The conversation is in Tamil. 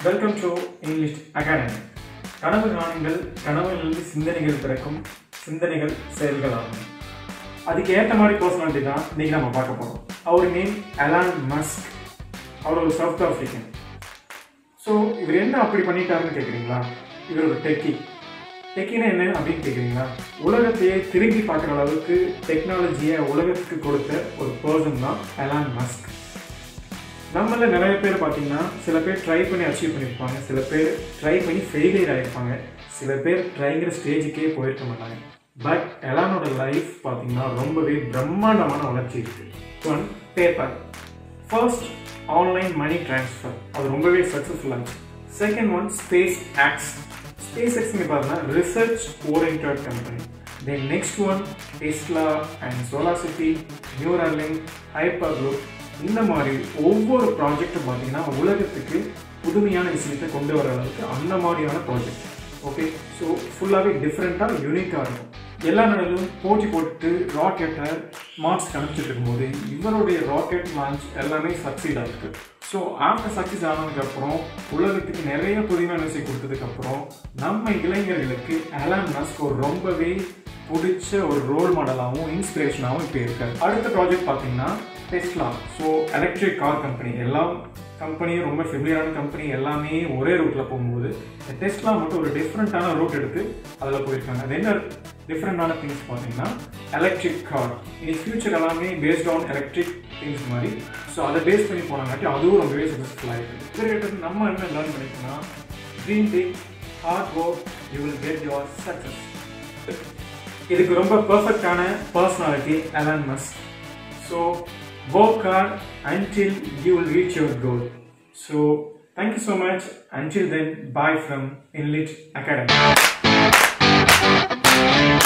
வெல்கம் டு இங்கிலீஷ் அகாடமி கனவு காணுங்கள் கனவுகளிலிருந்து சிந்தனைகள் பிறக்கும் சிந்தனைகள் செயல்கள் ஆகும் அதுக்கு ஏற்ற மாதிரி பர்சனாலிட்டி தான் இன்னைக்கு நம்ம பார்க்க போகிறோம் அவர் நேம் அலான் மஸ்க் அவர் ஒரு சவுத் ஆஃப்ரிக்கன் ஸோ இவர் என்ன அப்படி பண்ணிட்டாருன்னு கேட்குறீங்களா இவர் ஒரு டெக்கி டெக்கினா என்ன அப்படின்னு கேட்குறீங்களா உலகத்தையே திரும்பி பார்க்குற அளவுக்கு டெக்னாலஜியை உலகத்துக்கு கொடுத்த ஒரு பர்சன் தான் அலான் மஸ்க் நம்மள நிறைய பேர் பார்த்தீங்கன்னா சில பேர் ட்ரை பண்ணி அச்சீவ் பண்ணியிருப்பாங்க சில பேர் ட்ரை பண்ணி ஃபெயிலியர் ஆகிருப்பாங்க சில பேர் ட்ரைங்கிற ஸ்டேஜுக்கே போயிருக்க மாட்டாங்க பட் எலானோட லைஃப் பார்த்தீங்கன்னா ரொம்பவே பிரம்மாண்டமான வளர்ச்சி இருக்கு one paper first online money transfer அது ரொம்பவே சக்ஸஸ்ஃபுல்லாக இருந்துச்சு செகண்ட் ஒன் ஸ்பேஸ் ஆக்ஸ் ஸ்பேஸ் எக்ஸ்னு பார்த்தீங்கன்னா research orient company then next one Tesla and solar city Neuralink hyper group இந்த மாதிரி ஒவ்வொரு ப்ராஜெக்ட்டும் பார்த்தீங்கன்னா உலகத்துக்கு புதுமையான விஷயத்தை கொண்டு வர அளவுக்கு அந்த மாதிரியான ப்ராஜெக்ட் ஓகே ஸோ ஃபுல்லாகவே டிஃப்ரெண்ட்டாக யூனிக்காக இருக்கும் எல்லா நாளிலும் போட்டி போட்டு ராக்கெட்டை மார்க்ஸ் அனுப்பிச்சிட்டு இருக்கும்போது இவருடைய ராக்கெட் லான்ச் எல்லாமே சக்சீட் ஆகிருக்கு ஸோ ஆஃப்டர் சக்சஸ் ஆனதுக்கப்புறம் உலகத்துக்கு நிறைய புதுமையான விஷயம் கொடுத்ததுக்கப்புறம் நம்ம இளைஞர்களுக்கு அலான் மஸ்க் ஒரு ரொம்பவே பிடிச்ச ஒரு ரோல் மாடலாகவும் இன்ஸ்பிரேஷனாகவும் இப்போ இருக்காரு அடுத்த ப்ராஜெக்ட் பார்த்தீங்கன்னா Tesla so electric car company எல்லாம் கம்பெனியும் ரொம்ப ஃபெமிலியரான கம்பெனி எல்லாமே ஒரே ரூட்டில் போகும்போது டெஸ்ட்லா மட்டும் ஒரு டிஃப்ரெண்ட்டான ரூட் எடுத்து அதில் போயிருக்காங்க அது என்ன டிஃப்ரெண்டான திங்ஸ் பார்த்தீங்கன்னா எலக்ட்ரிக் கார் இனி ஃபியூச்சர் எல்லாமே பேஸ்ட் ஆன் எலக்ட்ரிக் திங்ஸ் மாதிரி ஸோ அதை பேஸ் பண்ணி போனாங்காட்டி அதுவும் ரொம்பவே சக்ஸஸ்ஃபுல்லாக இருக்குது இதற்கிட்ட நம்ம என்ன லேர்ன் பண்ணிக்கோன்னா dream big hard work you will get your success இதுக்கு ரொம்ப பர்ஃபெக்டான personality Elon Musk so work hard until you will reach your goal. So, thank you so much. Until then, bye from Inlit Academy.